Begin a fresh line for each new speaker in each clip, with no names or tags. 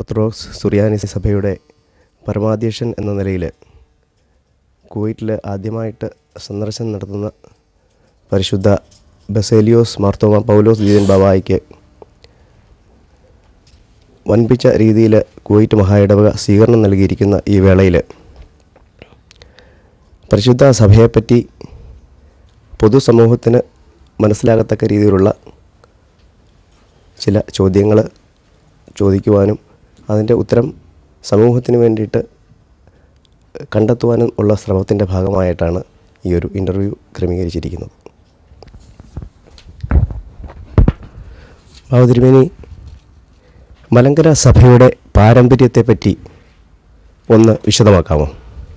orthodox സുറിയാനി സഭയുടെ പരമാധ്യക്ഷൻ എന്ന നിലയിൽ കുവൈറ്റിൽ ആദ്യമായിട്ട് സന്ദർശനം നടത്തുന്ന പരിശുദ്ധ ബസേലിയോസ് മാർത്തോമ പൗലോസ് ദീതൻ ബാബായിക്ക് വൻപിച്ച രീതിയിൽ കുവൈറ്റ് മഹായിടവക സ്വീകരണം നൽകിയിരിക്കുന്ന ഈ വേളയിൽ പരിശുദ്ധ സഭയെപ്പറ്റി പൊതുസമൂഹത്തിന് മനസ്സിലാകത്തക്ക രീതിയിലുള്ള ചില ചോദ്യങ്ങൾ ചോദിക്കുവാനും അതിൻ്റെ ഉത്തരം സമൂഹത്തിന് വേണ്ടിയിട്ട് കണ്ടെത്തുവാനും ഉള്ള ശ്രമത്തിൻ്റെ ഭാഗമായിട്ടാണ് ഈ ഒരു ഇൻ്റർവ്യൂ ക്രമീകരിച്ചിരിക്കുന്നത് ബാബു തിരുമേനി മലങ്കര സഭയുടെ പാരമ്പര്യത്തെപ്പറ്റി ഒന്ന് വിശദമാക്കാമോ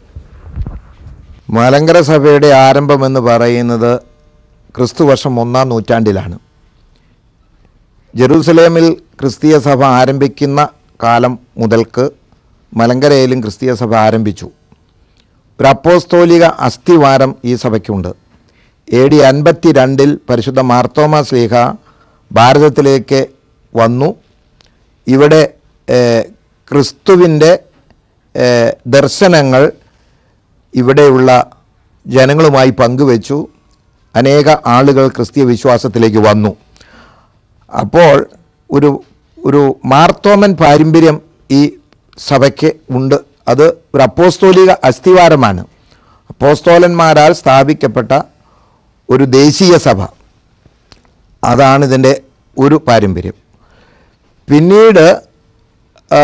മലങ്കര സഭയുടെ ആരംഭം എന്ന് പറയുന്നത് ക്രിസ്തുവർഷം ഒന്നാം നൂറ്റാണ്ടിലാണ് ജെറൂസലേമിൽ ക്രിസ്തീയ സഭ ആരംഭിക്കുന്ന കാലം മുതൽക്ക് മലങ്കരയിലും ക്രിസ്തീയ സഭ ആരംഭിച്ചു ഒരു അപ്പോസ്തോലിക അസ്ഥിവാരം ഈ സഭയ്ക്കുണ്ട് എ ഡി അൻപത്തി രണ്ടിൽ പരിശുദ്ധ മാർത്തോമ സ്ലീഹ ഭാരതത്തിലേക്ക് വന്നു ഇവിടെ ഏഹ്, ക്രിസ്തുവിൻ്റെ ഏഹ്, ദർശനങ്ങൾ ഇവിടെയുള്ള ജനങ്ങളുമായി പങ്കുവച്ചു അനേക ആളുകൾ ക്രിസ്തീയ വിശ്വാസത്തിലേക്ക് വന്നു അപ്പോൾ ഒരു ഒരു മാർത്തോമൻ പാരമ്പര്യം ഈ സഭയ്ക്ക് ഉണ്ട് അത് ഒരു അപ്പോസ്തോലിക അസ്ഥിവാരമാണ് അപ്പോസ്തോലന്മാരാൽ സ്ഥാപിക്കപ്പെട്ട ഒരു ദേശീയ സഭ അതാണ് ഇതിൻ്റെ ഒരു പാരമ്പര്യം പിന്നീട് ആ,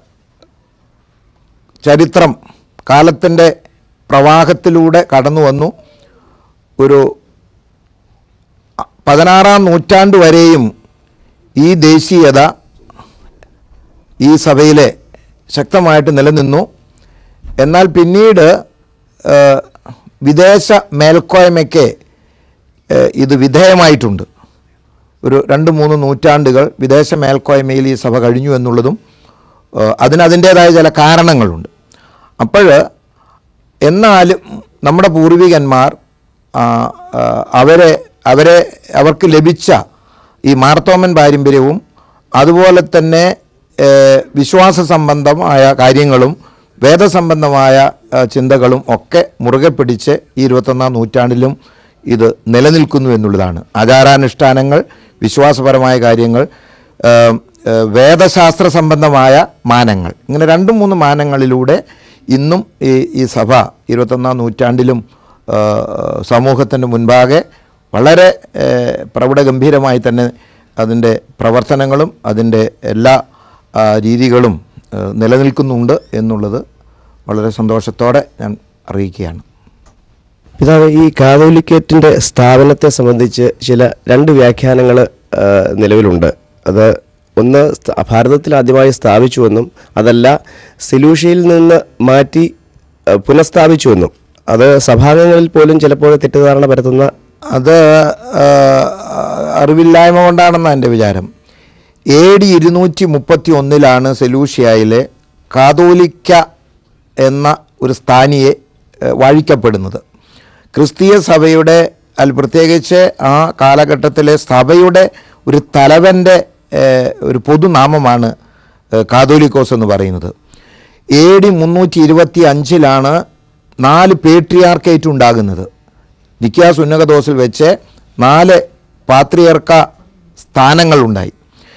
ചരിത്രം കാലത്തിൻ്റെ പ്രവാഹത്തിലൂടെ കടന്നു വന്നു ഒരു പതിനാറാം നൂറ്റാണ്ട് വരെയും ഈ ദേശീയത ഈ സഭയിലെ ശക്തമായിട്ട് നിലനിന്നു എന്നാൽ പിന്നീട് ആ, വിദേശ മേൽക്കോയ്മയ്ക്ക് ആ, ഇത് വിധേയമായിട്ടുണ്ട് ഒരു രണ്ട് മൂന്ന് നൂറ്റാണ്ടുകൾ വിദേശ മേൽക്കോയ്മയിൽ ഈ സഭ കഴിഞ്ഞു എന്നുള്ളതും ആ, അതിന് അതിൻ്റേതായ ചില കാരണങ്ങളുണ്ട് അപ്പോൾ എന്നാലും നമ്മുടെ പൂർവികന്മാർ ആ, ആ, അവരെ അവരെ അവർക്ക് ലഭിച്ച ഈ മാർത്തോമൻ പാരമ്പര്യവും അതുപോലെ തന്നെ ഏ, വിശ്വാസ സംബന്ധമായ കാര്യങ്ങളും വേദസംബന്ധമായ ആ, ചിന്തകളും ഒക്കെ മുറുകെ പിടിച്ച് ഈ ഇരുപത്തൊന്നാം നൂറ്റാണ്ടിലും ഇത് നിലനിൽക്കുന്നു എന്നുള്ളതാണ് ആചാരാനുഷ്ഠാനങ്ങൾ വിശ്വാസപരമായ കാര്യങ്ങൾ ആ, ആ, വേദശാസ്ത്ര സംബന്ധമായ മാനങ്ങൾ ഇങ്ങനെ രണ്ടും മൂന്ന് മാനങ്ങളിലൂടെ ഇന്നും ഈ ഈ സഭ ഇരുപത്തൊന്നാം നൂറ്റാണ്ടിലും ആ, സമൂഹത്തിൻ്റെ മുൻപാകെ വളരെ ഏ, പ്രൗഢഗംഭീരമായി തന്നെ അതിൻ്റെ പ്രവർത്തനങ്ങളും അതിൻ്റെ എല്ലാ ആ, രീതികളും ഏ, നിലനിൽക്കുന്നുണ്ട് എന്നുള്ളത് വളരെ സന്തോഷത്തോടെ ഞാൻ അറിയിക്കുകയാണ്
പിതാവ് ഈ കാതോലിക്കേറ്റിൻ്റെ സ്ഥാപനത്തെ സംബന്ധിച്ച് ചില രണ്ട് വ്യാഖ്യാനങ്ങൾ നിലവിലുണ്ട് അത് ഒന്ന് സ്ഥ- ഭാരതത്തിൽ ആദ്യമായി സ്ഥാപിച്ചുവെന്നും അതല്ല സിലൂഷയിൽ നിന്ന് മാറ്റി ആ, പുനഃസ്ഥാപിച്ചുവെന്നും അത് സഭാംഗങ്ങളിൽ പോലും ചിലപ്പോൾ തെറ്റിദ്ധാരണ പരത്തുന്ന
അത് ആ, അറിവില്ലായ്മ കൊണ്ടാണെന്നാണ് എൻ്റെ വിചാരം എ ഡി ഇരുന്നൂറ്റി മുപ്പത്തി ഒന്നിലാണ് സെലൂഷ്യയിലെ കാതോലിക്ക എന്ന ഒരു സ്ഥാനിയെ ഏ, വാഴിക്കപ്പെടുന്നത് ക്രിസ്തീയ സഭയുടെ അതിൽ പ്രത്യേകിച്ച് ആ കാലഘട്ടത്തിലെ സഭയുടെ ഒരു തലവൻ്റെ ഏ, ഒരു പൊതുനാമമാണ് ഏ, കാതോലിക്കോസ് എന്ന് പറയുന്നത് എ ഡി മുന്നൂറ്റി ഇരുപത്തി അഞ്ചിലാണ് നാല് പേട്രിയാർക്കേറ്റ് ഉണ്ടാകുന്നത് നിക്കാസ് ഉന്നകദോസിൽ വെച്ച് നാല് പാത്രിയർക്ക സ്ഥാനങ്ങളുണ്ടായി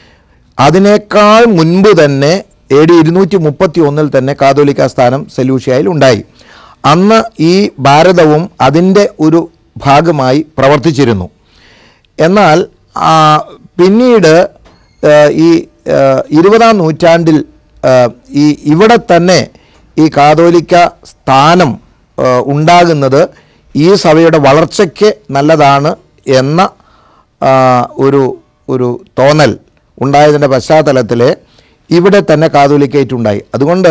അതിനേക്കാൾ മുൻപ് തന്നെ എ ഡി ഇരുന്നൂറ്റി മുപ്പത്തി ഒന്നിൽ തന്നെ കാതോലിക്ക സ്ഥാനം സെലൂഷ്യയിൽ ഉണ്ടായി അന്ന് ഈ ഭാരതവും അതിൻ്റെ ഒരു ഭാഗമായി പ്രവർത്തിച്ചിരുന്നു എന്നാൽ ആ, പിന്നീട് ആ, ഈ ആ, ഇരുപതാം നൂറ്റാണ്ടിൽ ആ, ഈ ഇവിടെ തന്നെ ഈ കാതോലിക്ക സ്ഥാനം ആ, ഉണ്ടാകുന്നത് ഈ സഭയുടെ വളർച്ചയ്ക്ക് നല്ലതാണ് എന്ന ആ, ഒരു ഒരു തോന്നൽ ഉണ്ടായതിൻ്റെ പശ്ചാത്തലത്തിൽ ഇവിടെ തന്നെ കാതോലിക്കേറ്റ് ഉണ്ടായി അതുകൊണ്ട്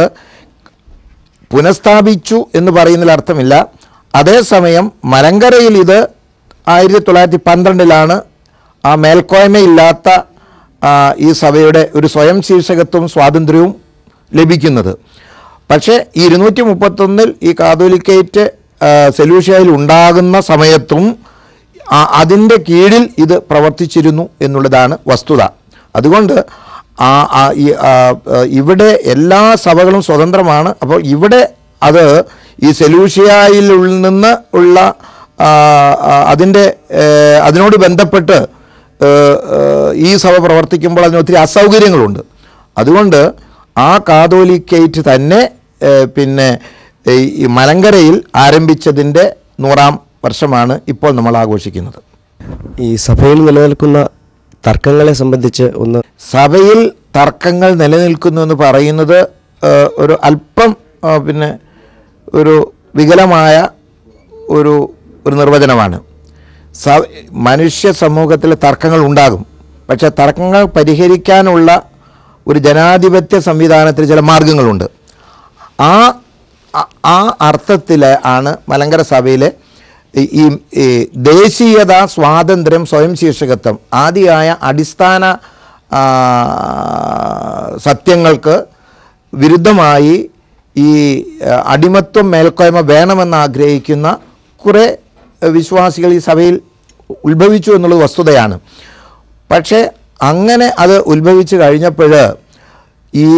പുനഃസ്ഥാപിച്ചു എന്ന് പറയുന്നതിൽ അർത്ഥമില്ല അതേസമയം മലങ്കരയിൽ ഇത് ആയിരത്തി തൊള്ളായിരത്തി പന്ത്രണ്ടിലാണ് ആ മേൽക്കോയ്മയില്ലാത്ത ആ, ഈ സഭയുടെ ഒരു സ്വയം ശീർഷകത്വവും സ്വാതന്ത്ര്യവും ലഭിക്കുന്നത് പക്ഷേ ഈ ഇരുന്നൂറ്റി മുപ്പത്തൊന്നിൽ ഈ കാതോലിക്കേറ്റ് ആ, സെലൂഷ്യയിൽ ഉണ്ടാകുന്ന സമയത്തും ആ- അതിൻ്റെ കീഴിൽ ഇത് പ്രവർത്തിച്ചിരുന്നു എന്നുള്ളതാണ് വസ്തുത അതുകൊണ്ട് ആ ആ, ഈ, ആ, ആ, ഇവിടെ എല്ലാ സഭകളും സ്വതന്ത്രമാണ് അപ്പോൾ ഇവിടെ അത് ഈ സെലൂഷ്യയിൽ നിന്ന് ഉള്ള ആ, ആ, അതിൻ്റെ ഏഹ്, അതിനോട് ബന്ധപ്പെട്ട് ഏഹ്, ഏഹ്, ഈ സഭ പ്രവർത്തിക്കുമ്പോൾ അതിന് ഒത്തിരി അസൗകര്യങ്ങളുണ്ട് അതുകൊണ്ട് ആ കാതോലിക്കേറ്റ് തന്നെ ഏഹ്, പിന്നെ ഈ- ഈ മലങ്കരയിൽ ആരംഭിച്ചതിൻ്റെ നൂറാം വർഷമാണ് ഇപ്പോൾ നമ്മൾ ആഘോഷിക്കുന്നത്
ഈ സഭയിൽ നിലനിൽക്കുന്ന തർക്കങ്ങളെ സംബന്ധിച്ച് ഒന്ന്
സഭയിൽ തർക്കങ്ങൾ നിലനിൽക്കുന്നു എന്ന് പറയുന്നത് ഏഹ്, ഒരു അല്പം ആ, പിന്നെ ഒരു വികലമായ ഒരു ഒരു നിർവചനമാണ് സ മനുഷ്യ സമൂഹത്തിൽ തർക്കങ്ങൾ ഉണ്ടാകും പക്ഷേ തർക്കങ്ങൾ പരിഹരിക്കാനുള്ള ഒരു ജനാധിപത്യ സംവിധാനത്തിൽ ചില മാർഗങ്ങളുണ്ട് ആ ആ- ആ അർത്ഥത്തിൽ ആണ് മലങ്കര സഭയിലെ ഈ- ഈ ഈ ദേശീയത സ്വാതന്ത്ര്യം സ്വയം ശീർഷകത്വം ആദിയായ അടിസ്ഥാന ആ, സത്യങ്ങൾക്ക് വിരുദ്ധമായി ഈ ആ, അടിമത്വം മേൽക്കോയ്മ വേണമെന്ന് ആഗ്രഹിക്കുന്ന കുറേ ആ, വിശ്വാസികൾ ഈ സഭയിൽ ഉത്ഭവിച്ചു എന്നുള്ളത് വസ്തുതയാണ് പക്ഷേ അങ്ങനെ അത് ഉത്ഭവിച്ചു കഴിഞ്ഞപ്പോൾ ഈ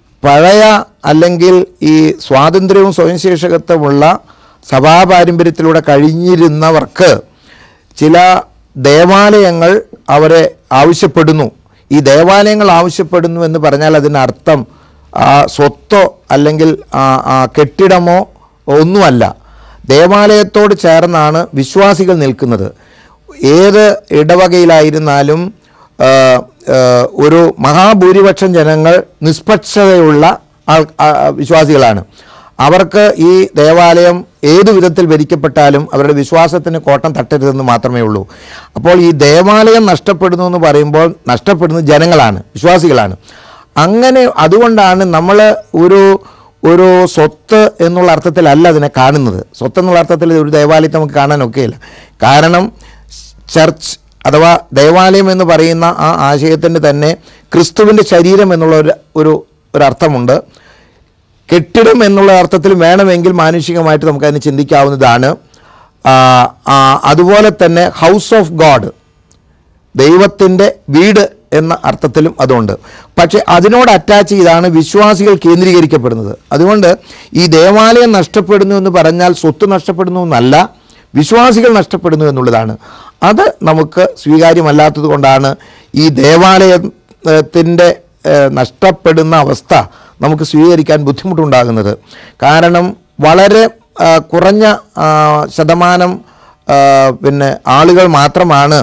പഴയ അല്ലെങ്കിൽ ഈ സ്വാതന്ത്ര്യവും സ്വയംശേഷകത്വമുള്ള സഭാപാരമ്പര്യത്തിലൂടെ കഴിഞ്ഞിരുന്നവർക്ക് ചില ദേവാലയങ്ങൾ അവരെ ആവശ്യപ്പെടുന്നു ഈ ദേവാലയങ്ങൾ ആവശ്യപ്പെടുന്നു എന്ന് പറഞ്ഞാൽ അതിനർത്ഥം ആ സ്വത്തോ അല്ലെങ്കിൽ ആ ആ കെട്ടിടമോ ഒന്നുമല്ല ദേവാലയത്തോട് ചേർന്നാണ് വിശ്വാസികൾ നിൽക്കുന്നത് ഏത് ഇടവകയിലായിരുന്നാലും ആ, ആ, ഒരു മഹാഭൂരിപക്ഷം ജനങ്ങൾ നിഷ്പക്ഷതയുള്ള ആൾ ആ, വിശ്വാസികളാണ് അവർക്ക് ഈ ദേവാലയം ഏതു വിധത്തിൽ ഭരിക്കപ്പെട്ടാലും അവരുടെ വിശ്വാസത്തിന് കോട്ടം തട്ടരുതെന്ന് മാത്രമേ ഉള്ളൂ അപ്പോൾ ഈ ദേവാലയം നഷ്ടപ്പെടുന്നു എന്ന് പറയുമ്പോൾ നഷ്ടപ്പെടുന്നത് ജനങ്ങളാണ് വിശ്വാസികളാണ് അങ്ങനെ അതുകൊണ്ടാണ് നമ്മൾ ഒരു ഒരു സ്വത്ത് എന്നുള്ള അർത്ഥത്തിലല്ല അതിനെ കാണുന്നത് സ്വത്ത് എന്നുള്ള അർത്ഥത്തിൽ ഒരു ദേവാലയത്തെ നമുക്ക് കാണാൻ ഒക്കെയില്ല കാരണം ചർച്ച് അഥവാ ദേവാലയം എന്ന് പറയുന്ന ആ ആശയത്തിൻ്റെ തന്നെ ക്രിസ്തുവിൻ്റെ ശരീരം എന്നുള്ള ഒരു ഒരു ഒരർത്ഥമുണ്ട് കെട്ടിടം എന്നുള്ള അർത്ഥത്തിൽ വേണമെങ്കിൽ മാനുഷികമായിട്ട് നമുക്കതിന് ചിന്തിക്കാവുന്നതാണ് ആ, ആ, അതുപോലെ തന്നെ ഹൗസ് ഓഫ് ഗോഡ് ദൈവത്തിൻ്റെ വീട് എന്ന അർത്ഥത്തിലും അതുണ്ട് പക്ഷേ അതിനോട് അറ്റാച്ച് ചെയ്താണ് വിശ്വാസികൾ കേന്ദ്രീകരിക്കപ്പെടുന്നത് അതുകൊണ്ട് ഈ ദേവാലയം നഷ്ടപ്പെടുന്നു എന്ന് പറഞ്ഞാൽ സ്വത്ത് നഷ്ടപ്പെടുന്നു എന്നല്ല വിശ്വാസികൾ നഷ്ടപ്പെടുന്നു എന്നുള്ളതാണ് അത് നമുക്ക് സ്വീകാര്യമല്ലാത്തത് കൊണ്ടാണ് ഈ ദേവാലയത്തിൻ്റെ ഏഹ്, നഷ്ടപ്പെടുന്ന അവസ്ഥ നമുക്ക് സ്വീകരിക്കാൻ ബുദ്ധിമുട്ടുണ്ടാകുന്നത് കാരണം വളരെ ആ, കുറഞ്ഞ ആ, ശതമാനം ആ, പിന്നെ ആളുകൾ മാത്രമാണ്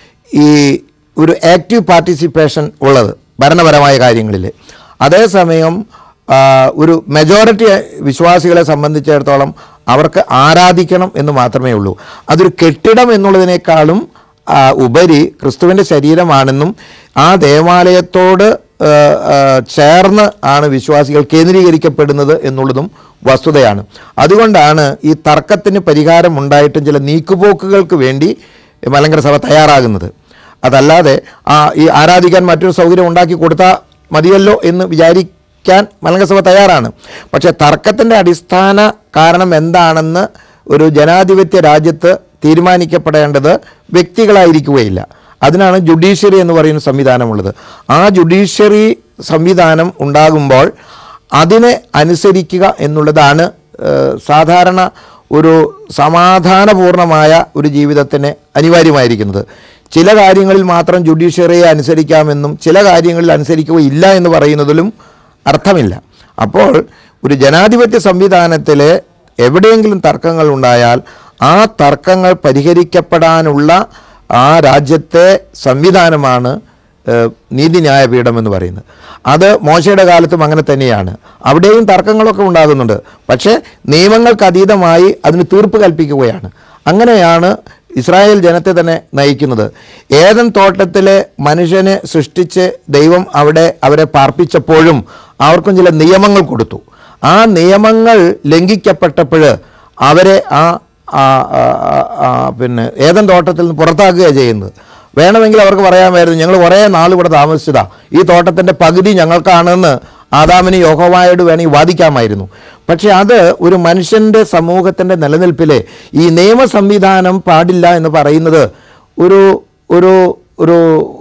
ഈ ഒരു ആക്റ്റീവ് പാർട്ടിസിപ്പേഷൻ ഉള്ളത് ഭരണപരമായ കാര്യങ്ങളിൽ അതേസമയം ആ, ഒരു മെജോറിറ്റി വിശ്വാസികളെ സംബന്ധിച്ചിടത്തോളം അവർക്ക് ആരാധിക്കണം എന്ന് മാത്രമേ ഉള്ളൂ അതൊരു കെട്ടിടം എന്നുള്ളതിനേക്കാളും ആ, ഉപരി ക്രിസ്തുവിൻ്റെ ശരീരമാണെന്നും ആ ദേവാലയത്തോട് ആ, ആ, ചേർന്ന് ആണ് വിശ്വാസികൾ കേന്ദ്രീകരിക്കപ്പെടുന്നത് എന്നുള്ളതും വസ്തുതയാണ് അതുകൊണ്ടാണ് ഈ തർക്കത്തിന് പരിഹാരം ഉണ്ടായിട്ടും ചില നീക്കുപോക്കുകൾക്ക് വേണ്ടി മലങ്കര സഭ തയ്യാറാകുന്നത് അതല്ലാതെ ആ ഈ ആരാധിക്കാൻ മറ്റൊരു സൗകര്യം ഉണ്ടാക്കി കൊടുത്താൽ മതിയല്ലോ എന്ന് വിചാരിക്കാൻ മലങ്കര സഭ തയ്യാറാണ് പക്ഷേ തർക്കത്തിൻ്റെ അടിസ്ഥാന കാരണം എന്താണെന്ന് ഒരു ജനാധിപത്യ രാജ്യത്ത് തീരുമാനിക്കപ്പെടേണ്ടത് വ്യക്തികളായിരിക്കുകയില്ല അതിനാണ് ജുഡീഷ്യറി എന്ന് പറയുന്ന സംവിധാനമുള്ളത് ആ ജുഡീഷ്യറി സംവിധാനം ഉണ്ടാകുമ്പോൾ അതിനെ അനുസരിക്കുക എന്നുള്ളതാണ് ഏഹ്, സാധാരണ ഒരു സമാധാനപൂർണമായ ഒരു ജീവിതത്തിന് അനിവാര്യമായിരിക്കുന്നത് ചില കാര്യങ്ങളിൽ മാത്രം ജുഡീഷ്യറിയെ അനുസരിക്കാമെന്നും ചില കാര്യങ്ങളിൽ അനുസരിക്കുകയില്ല എന്ന് പറയുന്നതിലും അർത്ഥമില്ല അപ്പോൾ ഒരു ജനാധിപത്യ സംവിധാനത്തിൽ എവിടെയെങ്കിലും തർക്കങ്ങൾ ഉണ്ടായാൽ ആ തർക്കങ്ങൾ പരിഹരിക്കപ്പെടാനുള്ള ആ രാജ്യത്തെ സംവിധാനമാണ് ഏഹ്, നീതിന്യായ പീഠം എന്ന് പറയുന്നത് അത് മോശയുടെ കാലത്തും അങ്ങനെ തന്നെയാണ് അവിടെയും തർക്കങ്ങളൊക്കെ ഉണ്ടാകുന്നുണ്ട് പക്ഷേ നിയമങ്ങൾക്ക് അതീതമായി അതിന് തീർപ്പ് കൽപ്പിക്കുകയാണ് അങ്ങനെയാണ് ഇസ്രായേൽ ജനത്തെ തന്നെ നയിക്കുന്നത് ഏതൻ തോട്ടത്തിലെ മനുഷ്യനെ സൃഷ്ടിച്ച് ദൈവം അവിടെ അവരെ പാർപ്പിച്ചപ്പോഴും അവർക്കും ചില നിയമങ്ങൾ കൊടുത്തു ആ നിയമങ്ങൾ ലംഘിക്കപ്പെട്ടപ്പോൾ അവരെ ആ ആ, ആ, ആ, ആ, പിന്നെ ഏതൻ തോട്ടത്തിൽ നിന്ന് പുറത്താക്കുകയാണ് ചെയ്യുന്നത് വേണമെങ്കിൽ അവർക്ക് പറയാമായിരുന്നു ഞങ്ങൾ കുറേ നാൾ ഇവിടെ താമസിച്ചതാ ഈ തോട്ടത്തിൻ്റെ പകുതി ഞങ്ങൾക്കാണെന്ന് ആദാമിന് യോഹവായോട് വേണമെങ്കിൽ വാദിക്കാമായിരുന്നു പക്ഷേ അത് ഒരു മനുഷ്യൻ്റെ സമൂഹത്തിൻ്റെ നിലനിൽപ്പിലെ ഈ നിയമ സംവിധാനം പാടില്ല എന്ന് പറയുന്നത് ഒരു ഒരു ഒരു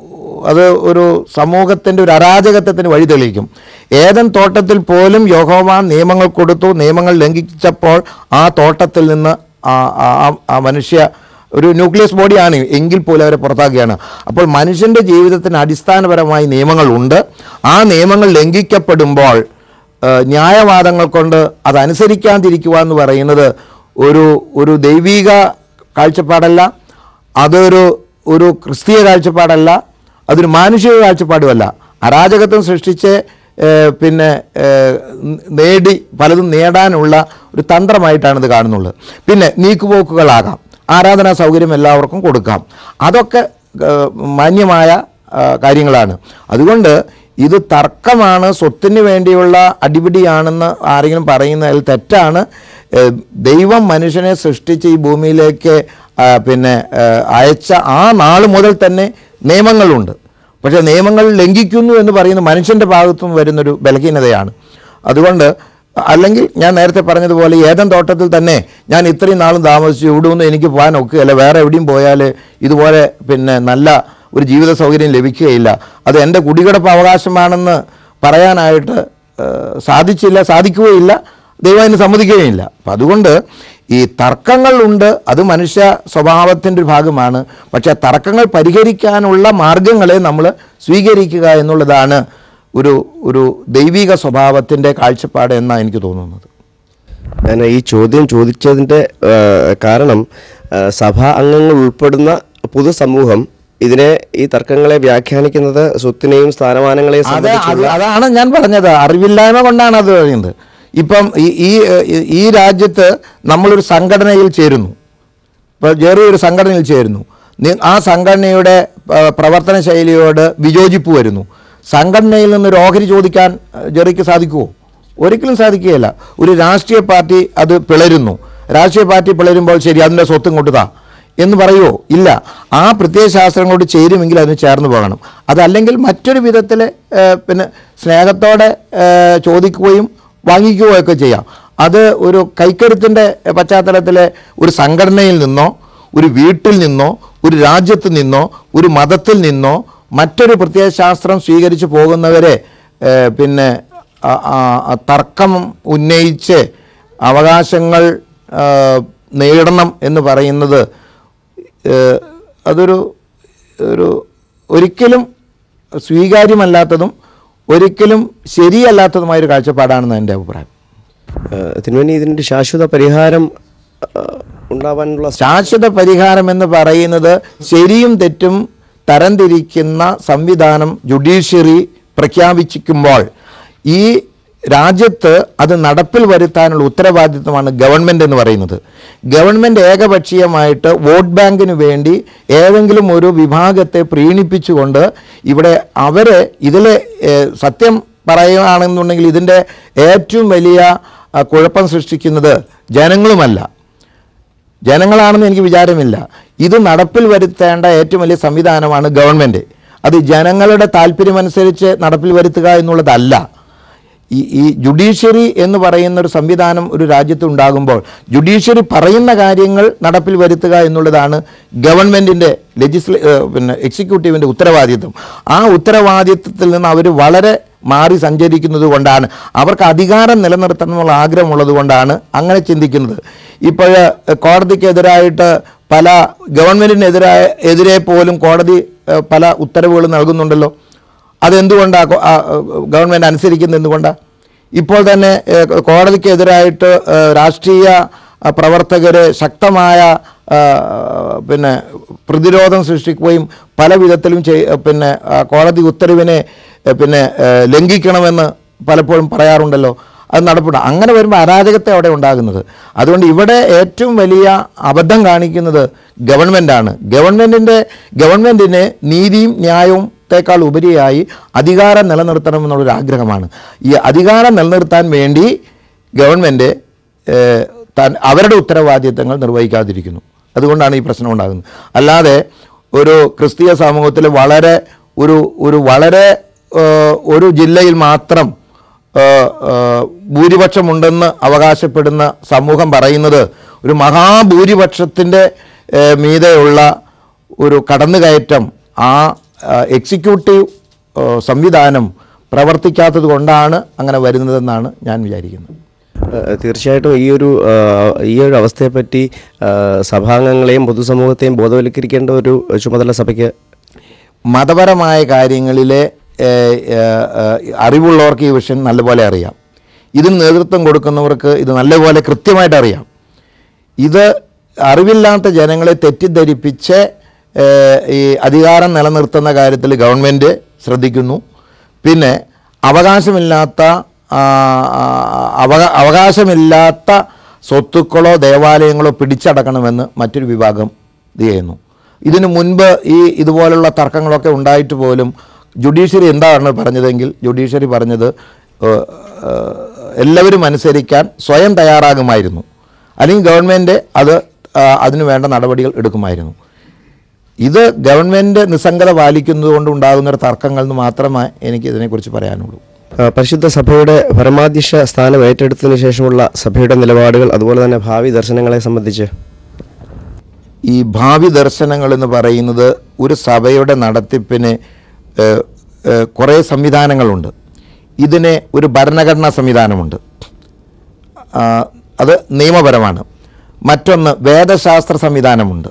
അത് ഒരു സമൂഹത്തിൻ്റെ ഒരു അരാജകത്വത്തിന് വഴി തെളിയിക്കും ഏതൻ തോട്ടത്തിൽ പോലും യഹോവ നിയമങ്ങൾ കൊടുത്തു നിയമങ്ങൾ ലംഘിച്ചപ്പോൾ ആ തോട്ടത്തിൽ നിന്ന് ആ ആ- ആ മനുഷ്യ ഒരു ന്യൂക്ലിയസ് ബോഡിയാണ് എങ്കിൽ പോലും അവരെ പുറത്താക്കുകയാണ് അപ്പോൾ മനുഷ്യൻ്റെ ജീവിതത്തിന് അടിസ്ഥാനപരമായി നിയമങ്ങളുണ്ട് ആ നിയമങ്ങൾ ലംഘിക്കപ്പെടുമ്പോൾ ഏഹ്, ന്യായവാദങ്ങൾ കൊണ്ട് അതനുസരിക്കാതിരിക്കുക എന്ന് പറയുന്നത് ഒരു ഒരു ദൈവിക കാഴ്ചപ്പാടല്ല അതൊരു ഒരു ക്രിസ്തീയ കാഴ്ചപ്പാടല്ല അതൊരു മാനുഷിക കാഴ്ചപ്പാടുമല്ല അരാജകത്വം സൃഷ്ടിച്ച് ഏഹ്, പിന്നെ ഏഹ്, നേടി പലതും നേടാനുള്ള ഒരു തന്ത്രമായിട്ടാണ് ഇത് കാണുന്നുള്ളത് പിന്നെ നീക്കുപോക്കുകളാകാം ആരാധനാ സൗകര്യം എല്ലാവർക്കും കൊടുക്കാം അതൊക്കെ ഏഹ്, മാന്യമായ ആ, കാര്യങ്ങളാണ് അതുകൊണ്ട് ഇത് തർക്കമാണ് സ്വത്തിന് വേണ്ടിയുള്ള അടിപിടിയാണെന്ന് ആരെങ്കിലും പറയുന്നതിൽ തെറ്റാണ് ഏഹ്, ദൈവം മനുഷ്യനെ സൃഷ്ടിച്ച് ഈ ഭൂമിയിലേക്ക് ആ, പിന്നെ ഏഹ്, അയച്ച ആ നാൾ മുതൽ തന്നെ നിയമങ്ങളുണ്ട് പക്ഷേ നിയമങ്ങൾ ലംഘിക്കുന്നു എന്ന് പറയുന്നത് മനുഷ്യൻ്റെ ഭാഗത്തുനിന്ന് വരുന്നൊരു ബലഹീനതയാണ് അതുകൊണ്ട് അല്ലെങ്കിൽ ഞാൻ നേരത്തെ പറഞ്ഞതുപോലെ ഏതൻ തോട്ടത്തിൽ തന്നെ ഞാൻ ഇത്രയും നാളും താമസിച്ചു ഇവിടെ ഒന്നും എനിക്ക് പോകാൻ ഒക്കുകയില്ല വേറെ എവിടെയും പോയാൽ ഇതുപോലെ പിന്നെ നല്ല ഒരു ജീവിത സൗകര്യം ലഭിക്കുകയില്ല അത് എൻ്റെ കുടികിടപ്പ് അവകാശമാണെന്ന് പറയാനായിട്ട് ഏഹ്, സാധിച്ചില്ല സാധിക്കുകയില്ല ദൈവം അതിന് സമ്മതിക്കുകയില്ല അപ്പം അതുകൊണ്ട് ഈ തർക്കങ്ങളുണ്ട് അത് മനുഷ്യ സ്വഭാവത്തിൻ്റെ ഒരു ഭാഗമാണ് പക്ഷേ ആ തർക്കങ്ങൾ പരിഹരിക്കാനുള്ള മാർഗങ്ങളെ നമ്മൾ സ്വീകരിക്കുക എന്നുള്ളതാണ് ഒരു ഒരു ദൈവിക സ്വഭാവത്തിൻ്റെ കാഴ്ചപ്പാട് എന്നാണ് എനിക്ക് തോന്നുന്നത്
ഞാൻ ഈ ചോദ്യം ചോദിച്ചതിൻ്റെ ആ, കാരണം ആ, സഭാ അംഗങ്ങൾ ഉൾപ്പെടുന്ന പൊതുസമൂഹം ഇതിനെ ഈ തർക്കങ്ങളെ വ്യാഖ്യാനിക്കുന്നത് സ്വത്തിനെയും സ്ഥാനമാനങ്ങളെയും
അതെ അത്
സംബന്ധിച്ചുള്ള
അതാണ് ഞാൻ പറഞ്ഞത് അറിവില്ലായ്മ കൊണ്ടാണ് അത് പറയുന്നത് ഇപ്പം ഈ ഈ ഈ- ഈ രാജ്യത്ത് നമ്മളൊരു സംഘടനയിൽ ചേരുന്നു ഇപ്പോൾ ജെറി ഒരു സംഘടനയിൽ ചേരുന്നു നി- ആ സംഘടനയുടെ ആ, പ്രവർത്തന ശൈലിയോട് വിയോജിപ്പ് വരുന്നു സംഘടനയിൽ നിന്നൊരു ഓഹരി ചോദിക്കാൻ ആ, ജെറിക്ക് സാധിക്കുമോ ഒരിക്കലും സാധിക്കുകയില്ല ഒരു രാഷ്ട്രീയ പാർട്ടി അത് പിളരുന്നു രാഷ്ട്രീയ പാർട്ടി പിളരുമ്പോൾ ശരി അതിൻ്റെ സ്വത്ത് ഇങ്ങോട്ട് താ എന്ന് പറയുമോ ഇല്ല ആ പ്രത്യയ ശാസ്ത്രങ്ങളോട് ചേരുമെങ്കിൽ അതിന് ചേർന്ന് പോകണം അതല്ലെങ്കിൽ മറ്റൊരു വിധത്തിൽ പിന്നെ സ്നേഹത്തോടെ ഏ, ചോദിക്കുകയും വാങ്ങിക്കുകയോ ഒക്കെ ചെയ്യാം അത് ഒരു കൈക്കരുത്തിൻ്റെ പശ്ചാത്തലത്തിലെ ഒരു സംഘടനയിൽ നിന്നോ ഒരു വീട്ടിൽ നിന്നോ ഒരു രാജ്യത്ത് നിന്നോ ഒരു മതത്തിൽ നിന്നോ മറ്റൊരു പ്രത്യയശാസ്ത്രം സ്വീകരിച്ച് പോകുന്നവരെ ഏഹ്, പിന്നെ ആ, ആ, ആ, തർക്കം ഉന്നയിച്ച് അവകാശങ്ങൾ ആ, നേടണം എന്ന് പറയുന്നത് ഏഹ്, അതൊരു ഒരു ഒരിക്കലും സ്വീകാര്യമല്ലാത്തതും ഒരിക്കലും ശരിയല്ലാത്തതുമായൊരു കാഴ്ചപ്പാടാണെന്ന് എൻ്റെ അഭിപ്രായം
ആ, തിരുമേനി ഇതിൻ്റെ ശാശ്വത പരിഹാരം ആ, ഉണ്ടാവാനുള്ള
ശാശ്വത പരിഹാരം എന്ന് പറയുന്നത് ശരിയും തെറ്റും തരംതിരിക്കുന്ന സംവിധാനം ജുഡീഷ്യറി പ്രഖ്യാപിച്ചിരിക്കുമ്പോൾ ഈ രാജ്യത്ത് അത് നടപ്പിൽ വരുത്താനുള്ള ഉത്തരവാദിത്വമാണ് ഗവൺമെൻറ് എന്ന് പറയുന്നത് ഗവൺമെൻറ് ഏകപക്ഷീയമായിട്ട് വോട്ട് ബാങ്കിന് വേണ്ടി ഏതെങ്കിലും ഒരു വിഭാഗത്തെ പ്രീണിപ്പിച്ചുകൊണ്ട് ഇവിടെ അവരെ ഇതിലെ ഏഹ്, സത്യം പറയുകയാണെന്നുണ്ടെങ്കിൽ ഇതിൻ്റെ ഏറ്റവും വലിയ ആ, കുഴപ്പം സൃഷ്ടിക്കുന്നത് ജനങ്ങളുമല്ല ജനങ്ങളാണെന്ന് എനിക്ക് വിചാരമില്ല ഇത് നടപ്പിൽ വരുത്തേണ്ട ഏറ്റവും വലിയ സംവിധാനമാണ് ഗവൺമെൻറ് അത് ജനങ്ങളുടെ താല്പര്യമനുസരിച്ച് നടപ്പിൽ വരുത്തുക എന്നുള്ളതല്ല ഈ ഈ ജുഡീഷ്യറി എന്ന് പറയുന്ന ഒരു സംവിധാനം ഒരു രാജ്യത്ത് ഉണ്ടാകുമ്പോൾ ജുഡീഷ്യറി പറയുന്ന കാര്യങ്ങൾ നടപ്പിൽ വരുത്തുക എന്നുള്ളതാണ് ഗവൺമെൻറ്റിൻ്റെ ലെജിസ്ലേ ഏഹ് പിന്നെ എക്സിക്യൂട്ടീവിൻ്റെ ഉത്തരവാദിത്വം ആ ഉത്തരവാദിത്വത്തിൽ നിന്ന് അവർ വളരെ മാറി സഞ്ചരിക്കുന്നത് കൊണ്ടാണ് അവർക്ക് അധികാരം നിലനിർത്തണം എന്നുള്ള ആഗ്രഹമുള്ളത് കൊണ്ടാണ് അങ്ങനെ ചിന്തിക്കുന്നത് ഇപ്പോൾ കോടതിക്കെതിരായിട്ട് പല ഗവൺമെൻറ്റിനെതിരായ എതിരെ പോലും കോടതി ഏഹ്, പല ഉത്തരവുകൾ നൽകുന്നുണ്ടല്ലോ അതെന്തുകൊണ്ടാണ് ഗവൺമെൻറ് അനുസരിക്കുന്നത് എന്തുകൊണ്ടാണ് ഇപ്പോൾ തന്നെ ഏഹ്, കോടതിക്കെതിരായിട്ട് ഏഹ്, രാഷ്ട്രീയ അഹ്, പ്രവർത്തകര് ശക്തമായ ആഹ്, പിന്നെ പ്രതിരോധം സൃഷ്ടിക്കുകയും പല വിധത്തിലും ചെയ് പിന്നെ ആ, കോടതി ഉത്തരവിനെ ഏഹ്, പിന്നെ ഏഹ്, ലംഘിക്കണമെന്ന് പലപ്പോഴും പറയാറുണ്ടല്ലോ അത് നടപ്പിട അങ്ങനെ വരുമ്പോൾ അരാജകത്തെ അവിടെ ഉണ്ടാകുന്നത് അതുകൊണ്ട് ഇവിടെ ഏറ്റവും വലിയ അബദ്ധം കാണിക്കുന്നത് ഗവൺമെൻറ്റാണ് ഗവൺമെൻറ്റിൻ്റെ ഗവൺമെൻറ്റിന് നീതിയും ന്യായവും ത്തേക്കാൾ ഉപരിയായി അധികാരം നിലനിർത്തണം എന്നുള്ളൊരു ആഗ്രഹമാണ് ഈ അധികാരം നിലനിർത്താൻ വേണ്ടി ഗവൺമെൻറ് ഏഹ്, താൻ അവരുടെ ഉത്തരവാദിത്തങ്ങൾ നിർവഹിക്കാതിരിക്കുന്നു അതുകൊണ്ടാണ് ഈ പ്രശ്നം ഉണ്ടാകുന്നത് അല്ലാതെ ഒരു ക്രിസ്തീയ സമൂഹത്തിൽ വളരെ ഒരു ഒരു വളരെ ഏഹ്, ഒരു ജില്ലയിൽ മാത്രം ഏഹ്, ഏഹ്, ഭൂരിപക്ഷമുണ്ടെന്ന് അവകാശപ്പെടുന്ന സമൂഹം പറയുന്നത് ഒരു മഹാഭൂരിപക്ഷത്തിൻ്റെ ഏഹ്, മീതെയുള്ള ഒരു കടന്നുകയറ്റം ആ ആ, എക്സിക്യൂട്ടീവ് ആ, സംവിധാനം പ്രവർത്തിക്കാത്തത് കൊണ്ടാണ് അങ്ങനെ വരുന്നതെന്നാണ് ഞാൻ വിചാരിക്കുന്നത്
ഏഹ് തീർച്ചയായിട്ടും ഈ ഒരു ആഹ് ഈ ഒരു അവസ്ഥയെപ്പറ്റി ആഹ് സഭാംഗങ്ങളെയും പൊതുസമൂഹത്തെയും ബോധവൽക്കരിക്കേണ്ട ഒരു ചുമതല സഭയ്ക്ക്
മതപരമായ കാര്യങ്ങളിലെ ഏഹ്, ഏഹ്, ഏഹ്, അറിവുള്ളവർക്ക് ഈ വിഷയം നല്ലപോലെ അറിയാം ഇതിന് നേതൃത്വം കൊടുക്കുന്നവർക്ക് ഇത് നല്ലപോലെ കൃത്യമായിട്ട് അറിയാം ഇത് അറിവില്ലാത്ത ജനങ്ങളെ തെറ്റിദ്ധരിപ്പിച്ച് ഏഹ്, ഈ അധികാരം നിലനിർത്തുന്ന കാര്യത്തിൽ ഗവൺമെൻറ് ശ്രദ്ധിക്കുന്നു പിന്നെ അവകാശമില്ലാത്ത ആ, ആ, അവകാ അവകാശമില്ലാത്ത സ്വത്തുക്കളോ ദേവാലയങ്ങളോ പിടിച്ചടക്കണമെന്ന് മറ്റൊരു വിഭാഗം ഇത് ചെയ്യുന്നു ഇതിനു മുൻപ് ഈ ഇതുപോലുള്ള തർക്കങ്ങളൊക്കെ ഉണ്ടായിട്ട് പോലും ജുഡീഷ്യറി എന്താണ് പറഞ്ഞതെങ്കിൽ ജുഡീഷ്യറി പറഞ്ഞത് ഏഹ്, ഏഹ്, എല്ലാവരും അനുസരിക്കാൻ സ്വയം തയ്യാറാകുമായിരുന്നു അല്ലെങ്കിൽ ഗവൺമെൻറ് അത് ആ, അതിനു വേണ്ട നടപടികൾ എടുക്കുമായിരുന്നു ഇത് ഗവൺമെൻറ് നിസ്സംഗത പാലിക്കുന്നത് കൊണ്ട് ഉണ്ടാകുന്ന ഒരു തർക്കങ്ങൾ എന്ന് മാത്രമേ എനിക്ക് ഇതിനെക്കുറിച്ച് പറയാനുള്ളൂ
ആഹ് പരിശുദ്ധ സഭയുടെ പരമാധ്യക്ഷ സ്ഥാനം ഏറ്റെടുത്തതിന് ശേഷമുള്ള സഭയുടെ നിലപാടുകൾ അതുപോലെ തന്നെ ഭാവി ദർശനങ്ങളെ സംബന്ധിച്ച്
ഈ ഭാവി ദർശനങ്ങൾ എന്ന് പറയുന്നത് ഒരു സഭയുടെ നടത്തിപ്പിന് ഏഹ്, ഏഹ്, കുറേ സംവിധാനങ്ങളുണ്ട് ഇതിന് ഒരു ഭരണഘടനാ സംവിധാനമുണ്ട് ആ, അത് നിയമപരമാണ് മറ്റൊന്ന് വേദശാസ്ത്ര സംവിധാനമുണ്ട്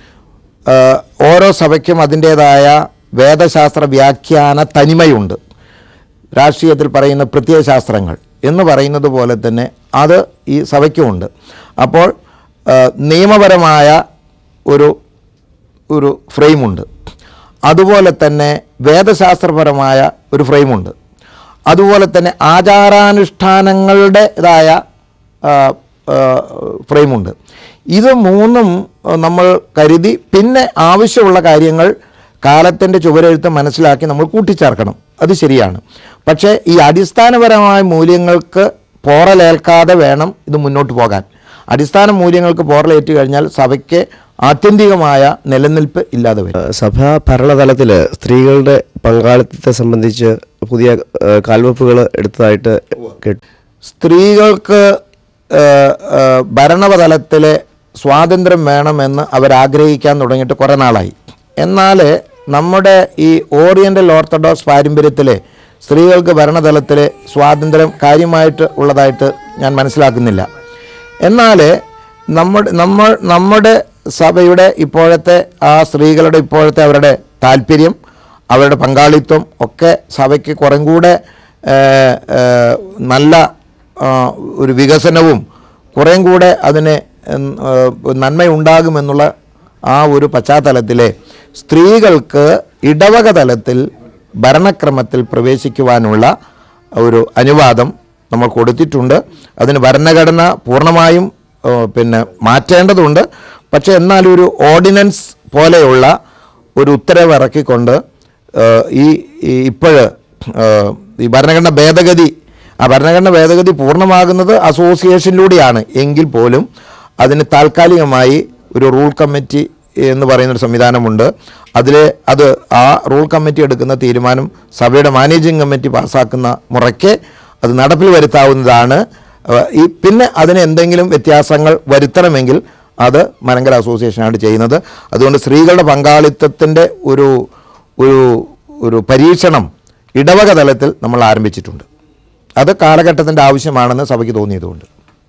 ആ, ഓരോ സഭയ്ക്കും അതിൻ്റേതായ വേദശാസ്ത്ര വ്യാഖ്യാന തനിമയുണ്ട് രാഷ്ട്രീയത്തിൽ പറയുന്ന പ്രത്യയശാസ്ത്രങ്ങൾ എന്ന് പറയുന്നത് പോലെ തന്നെ അത് ഈ സഭയ്ക്കുമുണ്ട് അപ്പോൾ ആ, നിയമപരമായ ഒരു ഒരു ഫ്രെയിമുണ്ട് അതുപോലെ തന്നെ വേദശാസ്ത്രപരമായ ഒരു ഫ്രെയിമുണ്ട് അതുപോലെ തന്നെ ആചാരാനുഷ്ഠാനങ്ങളുടേതായ ആ, ആ, ഫ്രെയിമുണ്ട് ഇത് മൂന്നും ആ, നമ്മൾ കരുതി പിന്നെ ആവശ്യമുള്ള കാര്യങ്ങൾ കാലത്തിൻ്റെ ചുവരെഴുത്ത് മനസ്സിലാക്കി നമ്മൾ കൂട്ടിച്ചേർക്കണം അത് ശരിയാണ് പക്ഷേ ഈ അടിസ്ഥാനപരമായ മൂല്യങ്ങൾക്ക് പോറലേൽക്കാതെ വേണം ഇത് മുന്നോട്ട് പോകാൻ അടിസ്ഥാന മൂല്യങ്ങൾക്ക് പോറലേറ്റ് കഴിഞ്ഞാൽ സഭയ്ക്ക് ആത്യന്തികമായ നിലനിൽപ്പ് ഇല്ലാതെ വരും
ആഹ് സഭാ ഭരണതലത്തിൽ സ്ത്രീകളുടെ പങ്കാളിത്തത്തെ സംബന്ധിച്ച് പുതിയ കാൽവെപ്പുകൾ എടുത്തതായിട്ട് കേട്ടു
സ്ത്രീകൾക്ക് ഏഹ്, ഏഹ്, ഭരണതലത്തിലെ സ്വാതന്ത്ര്യം വേണമെന്ന് അവരാഗ്രഹിക്കാൻ തുടങ്ങിയിട്ട് കുറേ നാളായി എന്നാൽ നമ്മുടെ ഈ ഓറിയൻ്റൽ ഓർത്തഡോക്സ് പാരമ്പര്യത്തിലെ സ്ത്രീകൾക്ക് ഭരണതലത്തിലെ സ്വാതന്ത്ര്യം കാര്യമായിട്ട് ഉള്ളതായിട്ട് ഞാൻ മനസ്സിലാക്കുന്നില്ല എന്നാൽ നമ്മുടെ നമ്മൾ നമ്മുടെ സഭയുടെ ഇപ്പോഴത്തെ ആ സ്ത്രീകളുടെ ഇപ്പോഴത്തെ അവരുടെ താല്പര്യം അവരുടെ പങ്കാളിത്തം ഒക്കെ സഭയ്ക്ക് കുറേ കൂടെ ഏഹ്, ഏഹ്, നല്ല ആ, ഒരു വികസനവും കുറേം കൂടെ അതിന് ഉം, ഏഹ്, നന്മയുണ്ടാകുമെന്നുള്ള ആ ഒരു പശ്ചാത്തലത്തിലെ സ്ത്രീകൾക്ക് ഇടവക തലത്തിൽ ഭരണക്രമത്തിൽ പ്രവേശിക്കുവാനുള്ള ഒരു അനുവാദം നമ്മൾ കൊടുത്തിട്ടുണ്ട് അതിന് ഭരണഘടന പൂർണ്ണമായും ഏഹ്, പിന്നെ മാറ്റേണ്ടതുണ്ട് പക്ഷേ എന്നാലും ഒരു ഓർഡിനൻസ് പോലെയുള്ള ഒരു ഉത്തരവ് ഇറക്കിക്കൊണ്ട് ഏഹ്, ഈ ഇപ്പോഴ് ഈ ഭരണഘടന ഭേദഗതി ആ ഭരണഘടന ഭേദഗതി പൂർണ്ണമാകുന്നത് അസോസിയേഷനിലൂടെയാണ് എങ്കിൽ പോലും അതിന് താൽക്കാലികമായി ഒരു റൂൾ കമ്മിറ്റി എന്ന് പറയുന്നൊരു സംവിധാനമുണ്ട് അതിൽ അത് ആ റൂൾ കമ്മിറ്റി എടുക്കുന്ന തീരുമാനം സഭയുടെ മാനേജിംഗ് കമ്മിറ്റി പാസ്സാക്കുന്ന മുറയ്ക്ക് അത് നടപ്പിൽ വരുത്താവുന്നതാണ് ഏഹ് ഈ പിന്നെ അതിന് എന്തെങ്കിലും വ്യത്യാസങ്ങൾ വരുത്തണമെങ്കിൽ അത് മലങ്കര അസോസിയേഷനാണ് ചെയ്യുന്നത് അതുകൊണ്ട് സ്ത്രീകളുടെ പങ്കാളിത്തത്തിൻ്റെ ഒരു ഒരു ഒരു പരീക്ഷണം ഇടവക തലത്തിൽ നമ്മൾ ആരംഭിച്ചിട്ടുണ്ട് അത് കാലഘട്ടത്തിൻ്റെ ആവശ്യമാണെന്ന് സഭയ്ക്ക് തോന്നിയതുകൊണ്ട്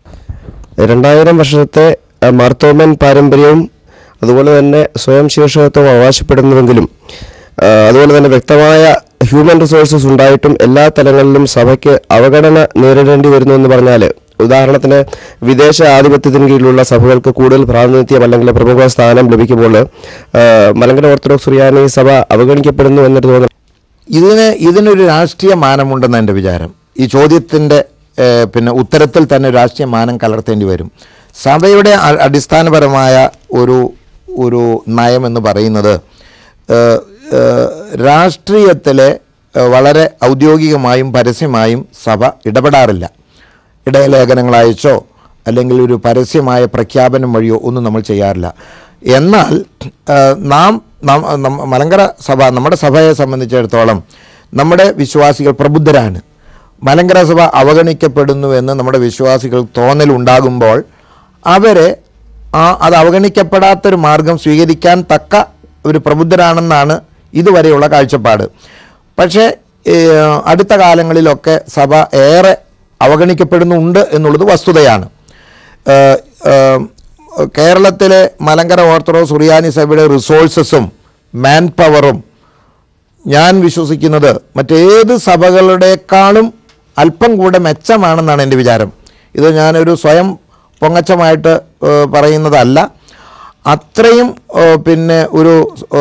രണ്ടായിരം വർഷത്തെ അഹ് മാർത്തോമൻ പാരമ്പര്യവും അതുപോലെ തന്നെ സ്വയം ശീർഷകത്വം അവകാശപ്പെടുന്നുവെങ്കിലും ആഹ് അതുപോലെ തന്നെ വ്യക്തമായ ഹ്യൂമൻ റിസോഴ്സസ് ഉണ്ടായിട്ടും എല്ലാ തലങ്ങളിലും സഭയ്ക്ക് അവഗണന നേരിടേണ്ടി വരുന്നു എന്ന് പറഞ്ഞാൽ ഉദാഹരണത്തിന് വിദേശ ആധിപത്യത്തിന് കീഴിലുള്ള സഭകൾക്ക് കൂടുതൽ പ്രാതിനിധ്യം അല്ലെങ്കിൽ പ്രമുഖ സ്ഥാനം ലഭിക്കുമ്പോൾ ആഹ് മലങ്കര ഓർത്തഡോക്സ് സുറിയാനി സഭ അവഗണിക്കപ്പെടുന്നു എന്നൊരു തോന്നൽ
ഇതിന് ഇതിനൊരു രാഷ്ട്രീയ മാനമുണ്ടെന്ന് എൻ്റെ വിചാരം ഈ ചോദ്യത്തിൻ്റെ ഏഹ്, പിന്നെ ഉത്തരത്തിൽ തന്നെ ഒരു രാഷ്ട്രീയ മാനം കലർത്തേണ്ടി വരും സഭയുടെ അ- അടിസ്ഥാനപരമായ ഒരു ഒരു നയം എന്ന് പറയുന്നത് ഏഹ്, ഏഹ്, രാഷ്ട്രീയത്തിലെ ഏഹ്, വളരെ ഔദ്യോഗികമായും പരസ്യമായും സഭ ഇടപെടാറില്ല ഇടയലേഖനങ്ങൾ അയച്ചോ അല്ലെങ്കിൽ ഒരു പരസ്യമായ പ്രഖ്യാപനം വഴിയോ ഒന്നും നമ്മൾ ചെയ്യാറില്ല എന്നാൽ ആ, നാം നം- നം- മലങ്കര സഭ നമ്മുടെ സഭയെ സംബന്ധിച്ചിടത്തോളം നമ്മുടെ വിശ്വാസികൾ പ്രബുദ്ധരാണ് മലങ്കര സഭ അവഗണിക്കപ്പെടുന്നു എന്ന് നമ്മുടെ വിശ്വാസികൾ തോന്നലുണ്ടാകുമ്പോൾ അവരെ ആ അത് അവഗണിക്കപ്പെടാത്തൊരു മാർഗം സ്വീകരിക്കാൻ തക്ക ഒരു പ്രബുദ്ധരാണെന്നാണ് ഇതുവരെയുള്ള കാഴ്ചപ്പാട് പക്ഷേ ഏഹ്, അടുത്ത കാലങ്ങളിലൊക്കെ സഭ ഏറെ അവഗണിക്കപ്പെടുന്നുണ്ട് എന്നുള്ളത് വസ്തുതയാണ് ഏഹ്, ഏഹ്, കേരളത്തിലെ മലങ്കര ഓർത്തഡോക്സ് സുറിയാനി സഭയുടെ റിസോഴ്സസും മാൻ പവറും ഞാൻ വിശ്വസിക്കുന്നത് മറ്റേത് സഭകളുടെക്കാളും അല്പം കൂടെ മെച്ചമാണെന്നാണ് എൻ്റെ വിചാരം ഇത് ഞാനൊരു സ്വയം പൊങ്ങച്ചമായിട്ട് ഏഹ്, പറയുന്നതല്ല അത്രയും ഏഹ്, പിന്നെ ഒരു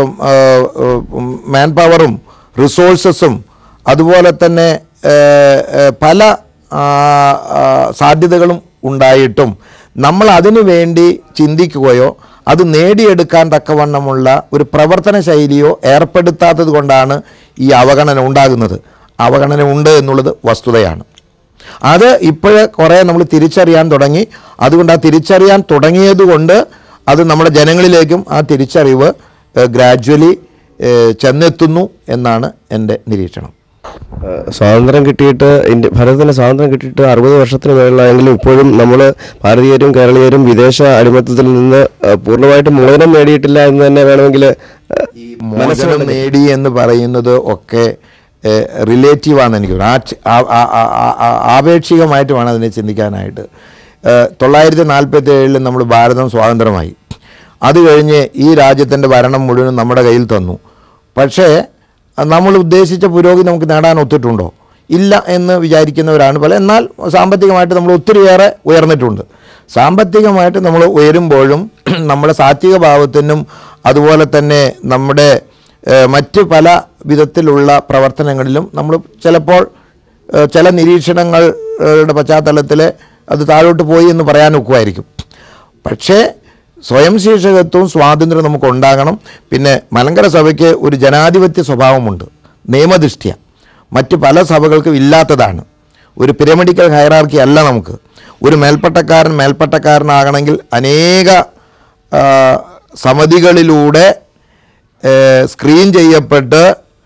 മാൻ പവറും റിസോഴ്സസും അതുപോലെ തന്നെ ഏഹ്, ഏഹ്, പല ആ, ആ, സാധ്യതകളും ഉണ്ടായിട്ടും നമ്മൾ അതിനു വേണ്ടി ചിന്തിക്കുകയോ അത് നേടിയെടുക്കാൻ തക്കവണ്ണമുള്ള ഒരു പ്രവർത്തന ശൈലിയോ ഏർപ്പെടുത്താത്തത് കൊണ്ടാണ് ഈ അവഗണന ഉണ്ടാകുന്നത് അവഗണന ഉണ്ട് എന്നുള്ളത് വസ്തുതയാണ് അത് ഇപ്പോഴേ കുറേ നമ്മൾ തിരിച്ചറിയാൻ തുടങ്ങി അതുകൊണ്ട് ആ തിരിച്ചറിയാൻ തുടങ്ങിയത് കൊണ്ട് അത് നമ്മുടെ ജനങ്ങളിലേക്കും ആ തിരിച്ചറിവ് ഗ്രാജ്വലി ചെന്നെത്തുന്നു എന്നാണ് എൻ്റെ നിരീക്ഷണം
ഏഹ് സ്വാതന്ത്ര്യം കിട്ടിയിട്ട് ഇന്ത്യ ഭാരതത്തിന് സ്വാതന്ത്ര്യം കിട്ടിയിട്ട് അറുപത് വർഷത്തിന് മേളിലായെങ്കിലും ഇപ്പോഴും നമ്മൾ ഭാരതീയരും കേരളീയരും വിദേശ അടിമത്തത്തിൽ നിന്ന് ഏഹ് പൂർണ്ണമായിട്ടും മോചനം നേടിയിട്ടില്ല എന്ന് തന്നെ വേണമെങ്കിൽ ഏഹ്
മോചനം നേടി എന്ന് പറയുന്നത് ഒക്കെ റിലേറ്റീവാണെന്ന് എനിക്ക് തോന്നുന്നു ആ ചി- ആ- ആ- ആ- ആ- ആ- ആപേക്ഷികമായിട്ട് വേണം അതിനെ ചിന്തിക്കാനായിട്ട് ഏഹ് തൊള്ളായിരത്തി നാൽപ്പത്തി ഏഴിൽ നമ്മൾ ഭാരതം സ്വാതന്ത്ര്യമായി അത് കഴിഞ്ഞ് ഈ രാജ്യത്തിൻ്റെ ഭരണം മുഴുവൻ നമ്മുടെ കയ്യിൽ തന്നു പക്ഷേ നമ്മൾ ഉദ്ദേശിച്ച പുരോഗതി നമുക്ക് നേടാൻ ഒത്തിട്ടുണ്ടോ ഇല്ല എന്ന് വിചാരിക്കുന്നവരാണ് പല എന്നാൽ സാമ്പത്തികമായിട്ട് നമ്മൾ ഒത്തിരിയേറെ ഉയർന്നിട്ടുണ്ട് സാമ്പത്തികമായിട്ട് നമ്മൾ ഉയരുമ്പോഴും നമ്മുടെ സാത്വിക ഭാവത്തിനും അതുപോലെ തന്നെ നമ്മുടെ ഏഹ്, മറ്റ് പല വിധത്തിലുള്ള പ്രവർത്തനങ്ങളിലും നമ്മൾ ചിലപ്പോൾ ഏഹ്, ചില നിരീക്ഷണങ്ങളുടെ പശ്ചാത്തലത്തിൽ അത് താഴോട്ട് പോയി എന്ന് പറയാൻ ഒക്കുമായിരിക്കും പക്ഷേ സ്വയം ശീർഷകത്വവും സ്വാതന്ത്ര്യം നമുക്ക് ഉണ്ടാകണം പിന്നെ മലങ്കര സഭയ്ക്ക് ഒരു ജനാധിപത്യ സ്വഭാവമുണ്ട് നിയമദൃഷ്ട്യ മറ്റ് പല സഭകൾക്കും ഇല്ലാത്തതാണ് ഒരു പിരമിഡിക്കൽ ഹൈറാർക്കി അല്ല നമുക്ക് ഒരു മേൽപ്പട്ടക്കാരൻ മേൽപ്പട്ടക്കാരനാകണമെങ്കിൽ അനേക ആ, സമിതികളിലൂടെ ഏ, സ്ക്രീൻ ചെയ്യപ്പെട്ട്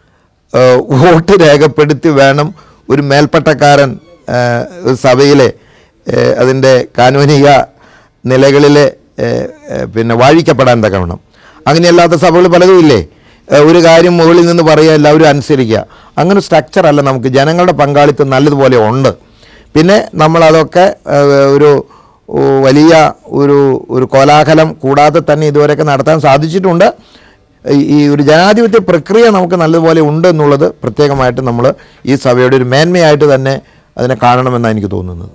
ഏ, വോട്ട് രേഖപ്പെടുത്തി വേണം ഒരു മേൽപ്പട്ടക്കാരൻ ഏ, ഒരു സഭയിലെ ഏ, അതിൻ്റെ കാനൂനിക നിലകളിലെ ഏ, ഏ, പിന്നെ വാഴിക്കപ്പെടാൻ തക്കവണ്ണം അങ്ങനെയല്ലാത്ത സഭകൾ പലതും ഇല്ലേ ഏ, ഒരു കാര്യം മുകളിൽ നിന്ന് പറയുക എല്ലാവരും അനുസരിക്കുക അങ്ങനെ സ്ട്രക്ചർ അല്ല നമുക്ക് ജനങ്ങളുടെ പങ്കാളിത്തം നല്ലതുപോലെ ഉണ്ട് പിന്നെ നമ്മളതൊക്കെ ഏ, ഒരു ഓ, വലിയ ഒരു ഒരു കോലാഹലം കൂടാതെ തന്നെ ഇതുവരെയൊക്കെ നടത്താൻ സാധിച്ചിട്ടുണ്ട് ഈ- ഈ ഒരു ജനാധിപത്യ പ്രക്രിയ നമുക്ക് നല്ലതുപോലെ ഉണ്ട് എന്നുള്ളത് പ്രത്യേകമായിട്ട് നമ്മൾ ഈ സഭയുടെ ഒരു മേന്മയായിട്ട് തന്നെ അതിനെ കാണണമെന്നാണ് എനിക്ക് തോന്നുന്നത്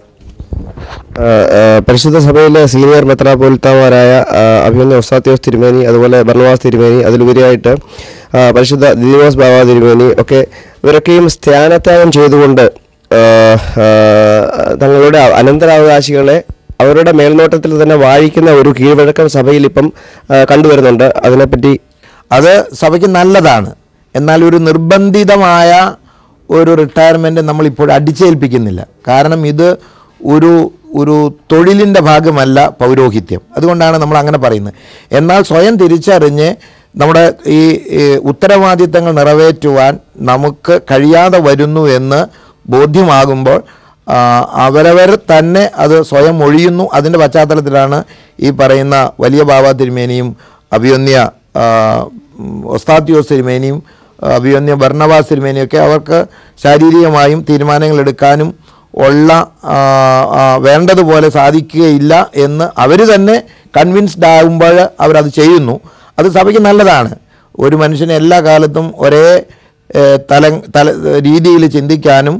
ഏഹ് ഏഹ് പരിശുദ്ധ സഭയിലെ സീനിയർ മെത്രാപോലിത്താമാരായ ഏഹ് അഭിമന്യ ഒസ്താത്യോസ് തിരുമേനി അതുപോലെ ഭരണവാസ് തിരുമേനി അതിലുപരിയായിട്ട് ഏഹ് പരിശുദ്ധ ദിദിമോസ് ബാബ തിരുമേനി ഒക്കെ ഇവരൊക്കെയും സ്ഥാനത്യാഗം ചെയ്തുകൊണ്ട് ഏഹ് ഏഹ് തങ്ങളുടെ അനന്തരാവകാശികളെ അവരുടെ മേൽനോട്ടത്തിൽ തന്നെ വാഴിക്കുന്ന ഒരു കീഴ്വഴക്കം സഭയിൽ ഇപ്പം ഏഹ് കണ്ടുവരുന്നുണ്ട് അതിനെപ്പറ്റി
അത് സഭയ്ക്ക് നല്ലതാണ് എന്നാൽ ഒരു നിർബന്ധിതമായ ഒരു റിട്ടയർമെൻറ്റ് നമ്മളിപ്പോൾ അടിച്ചേൽപ്പിക്കുന്നില്ല കാരണം ഇത് ഒരു ഒരു തൊഴിലിൻ്റെ ഭാഗമല്ല പൗരോഹിത്യം അതുകൊണ്ടാണ് നമ്മൾ അങ്ങനെ പറയുന്നത് എന്നാൽ സ്വയം തിരിച്ചറിഞ്ഞ് നമ്മുടെ ഈ ഈ ഉത്തരവാദിത്തങ്ങൾ നിറവേറ്റുവാൻ നമുക്ക് കഴിയാതെ വരുന്നു എന്ന് ബോധ്യമാകുമ്പോൾ ആ, അവരവർ തന്നെ അത് സ്വയം ഒഴിയുന്നു അതിൻ്റെ പശ്ചാത്തലത്തിലാണ് ഈ പറയുന്ന വലിയ ബാബ തിരുമേനിയും അഭിയന്യ ആ, ഉം, ഒസ്താത്യോസ് തിരുമേനിയും അഭിയന്യ ഭർണവാസ് തിരുമേനിയൊക്കെ അവർക്ക് ശാരീരികമായും തീരുമാനങ്ങൾ എടുക്കാനും ഉള്ള ആ, ആ, വേണ്ടതുപോലെ സാധിക്കുകയില്ല എന്ന് അവർ തന്നെ കൺവിൻസ്ഡ് ആകുമ്പോൾ അവരത് ചെയ്യുന്നു അത് സഭയ്ക്ക് നല്ലതാണ് ഒരു മനുഷ്യന് എല്ലാ കാലത്തും ഒരേ ഏഹ്, തല തല രീതിയിൽ ചിന്തിക്കാനും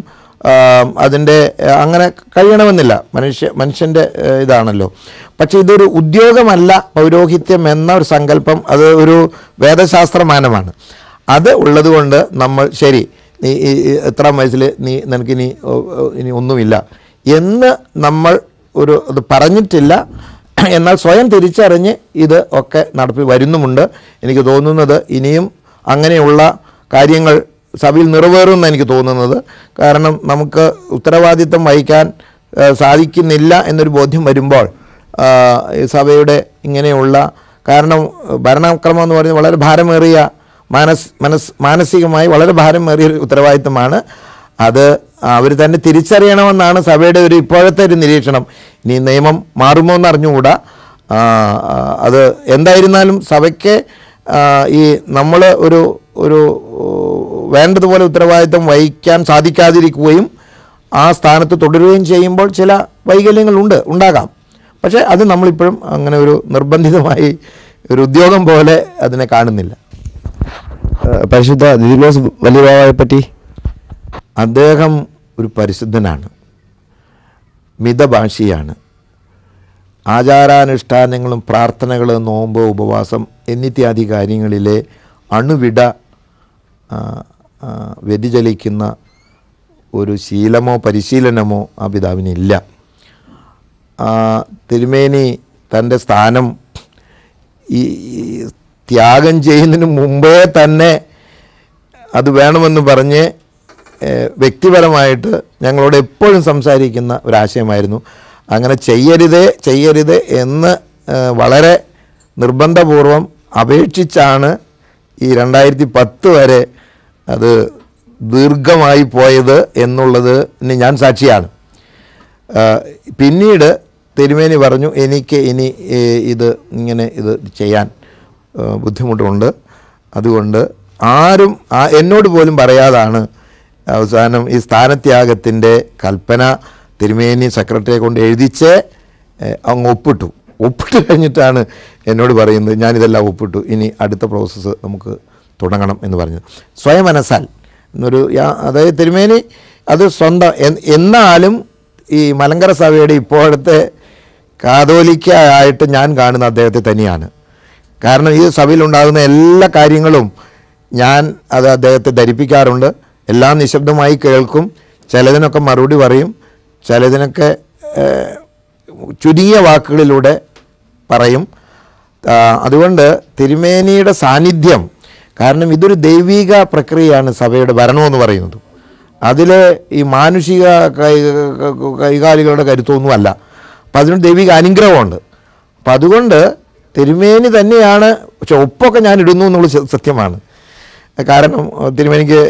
അതിൻ്റെ അങ്ങനെ കഴിയണമെന്നില്ല മനുഷ്യ മനുഷ്യൻ്റെ ഏഹ്, ഇതാണല്ലോ പക്ഷേ ഇതൊരു ഉദ്യോഗമല്ല പൗരോഹിത്യം എന്ന ഒരു സങ്കല്പം അത് ഒരു വേദശാസ്ത്രമാനമാണ് അത് ഉള്ളതുകൊണ്ട് നമ്മൾ ശരി നീ ഈ ഈ എത്രാം വയസ്സിൽ നീ നിനക്കിനി ഓ, ഓ, ഇനി ഒന്നുമില്ല എന്ന് നമ്മൾ ഒരു ഇത് പറഞ്ഞിട്ടില്ല എന്നാൽ സ്വയം തിരിച്ചറിഞ്ഞ് ഇത് ഒക്കെ നടപ്പിൽ വരുന്നുമുണ്ട് എനിക്ക് തോന്നുന്നത് ഇനിയും അങ്ങനെയുള്ള കാര്യങ്ങൾ സഭയിൽ നിറവേറുമെന്ന് എനിക്ക് തോന്നുന്നത് കാരണം നമുക്ക് ഉത്തരവാദിത്തം വഹിക്കാൻ ആ, സാധിക്കുന്നില്ല എന്നൊരു ബോധ്യം വരുമ്പോൾ ആ, ഈ സഭയുടെ ഇങ്ങനെയുള്ള കാരണം ഭരണക്രമം എന്ന് പറയുന്നത് വളരെ ഭാരമേറിയ മാനസ് മനസ് മാനസികമായി വളരെ ഭാരമേറിയ ഒരു ഉത്തരവാദിത്തമാണ് അത് അവർ തന്നെ തിരിച്ചറിയണമെന്നാണ് സഭയുടെ ഒരു ഇപ്പോഴത്തെ ഒരു നിരീക്ഷണം ഇനി നിയമം മാറുമോ എന്ന് അറിഞ്ഞുകൂടാ ആ, ആ, അത് എന്തായിരുന്നാലും സഭയ്ക്ക് ആ, ഈ നമ്മൾ ഒരു ഒരു വേണ്ടതുപോലെ ഉത്തരവാദിത്തം വഹിക്കാൻ സാധിക്കാതിരിക്കുകയും ആ സ്ഥാനത്ത് തുടരുകയും ചെയ്യുമ്പോൾ ചില വൈകല്യങ്ങളുണ്ട് ഉണ്ടാകാം പക്ഷേ അത് നമ്മളിപ്പോഴും അങ്ങനെ ഒരു നിർബന്ധിതമായി ഒരു ഉദ്യോഗം പോലെ അതിനെ കാണുന്നില്ല
ആ, പരിശുദ്ധ ദിദിമോസ് വലിയബാവയെ പറ്റി
അദ്ദേഹം ഒരു പരിശുദ്ധനാണ് മിതഭാഷിയാണ് ആചാരാനുഷ്ഠാനങ്ങളും പ്രാർത്ഥനകളും നോമ്പ് ഉപവാസം എന്നിത്യാദി കാര്യങ്ങളിലെ അണുവിട ആ, ആ, വ്യതിചലിക്കുന്ന ഒരു ശീലമോ പരിശീലനമോ ആ പിതാവിനില്ല ആ, തിരുമേനി തൻ്റെ സ്ഥാനം ഈ ഈ ത്യാഗം ചെയ്യുന്നതിന് മുമ്പേ തന്നെ അത് വേണമെന്ന് പറഞ്ഞ് ഏഹ്, വ്യക്തിപരമായിട്ട് ഞങ്ങളോട് എപ്പോഴും സംസാരിക്കുന്ന ഒരാശയമായിരുന്നു അങ്ങനെ ചെയ്യരുതേ ചെയ്യരുത് എന്ന് ഏഹ്, വളരെ നിർബന്ധപൂർവം അപേക്ഷിച്ചാണ് ഈ രണ്ടായിരത്തി പത്ത് വരെ അത് ദീർഘമായി പോയത് എന്നുള്ളത് ഞാൻ സാക്ഷിയാണ് ആ, പിന്നീട് തിരുമേനി പറഞ്ഞു എനിക്ക് ഇനി ഏ, ഇത് ഇങ്ങനെ ഇത് ചെയ്യാൻ ആ, ബുദ്ധിമുട്ടുണ്ട് അതുകൊണ്ട് ആരും ആ എന്നോട് പോലും പറയാതാണ് അവസാനം ഈ സ്ഥാനത്യാഗത്തിൻ്റെ കൽപ്പന തിരുമേനി സെക്രട്ടറിയെ കൊണ്ട് എഴുതിച്ച് ഏ, അങ്ങ് ഒപ്പിട്ടു ഒപ്പിട്ട് കഴിഞ്ഞിട്ടാണ് എന്നോട് പറയുന്നത് ഞാനിതെല്ലാം ഒപ്പിട്ടു ഇനി അടുത്ത പ്രോസസ്സ് നമുക്ക് തുടങ്ങണം എന്ന് പറഞ്ഞത് സ്വയം മനസ്സാൽ എന്നൊരു യാ- അതായത് തിരുമേനി അത് സ്വന്തം എൻ- എന്നാലും ഈ മലങ്കര സഭയുടെ ഇപ്പോഴത്തെ കാതോലിക്ക ആയിട്ട് ഞാൻ കാണുന്ന അദ്ദേഹത്തെ തന്നെയാണ് കാരണം ഈ സഭയിലുണ്ടാകുന്ന എല്ലാ കാര്യങ്ങളും ഞാൻ അത് അദ്ദേഹത്തെ ധരിപ്പിക്കാറുണ്ട് എല്ലാം നിശബ്ദമായി കേൾക്കും ചിലതിനൊക്കെ മറുപടി പറയും ചിലതിനൊക്കെ ഏഹ്, ചുരുങ്ങിയ വാക്കുകളിലൂടെ പറയും ആ, അതുകൊണ്ട് തിരുമേനിയുടെ സാന്നിധ്യം കാരണം ഇതൊരു ദൈവിക പ്രക്രിയയാണ് സഭയുടെ ഭരണമെന്ന് പറയുന്നത് അതിൽ ഈ മാനുഷിക കൈ കൈകാലികളുടെ കരുത്തൊന്നുമല്ല അപ്പം അതിന് ദൈവിക അനുഗ്രഹമുണ്ട് അപ്പം അതുകൊണ്ട് തിരുമേനി തന്നെയാണ് പക്ഷെ ഒപ്പൊക്കെ ഞാൻ ഇടുന്നു എന്നുള്ളത് സ- സത്യമാണ് കാരണം തിരുമേനിക്ക്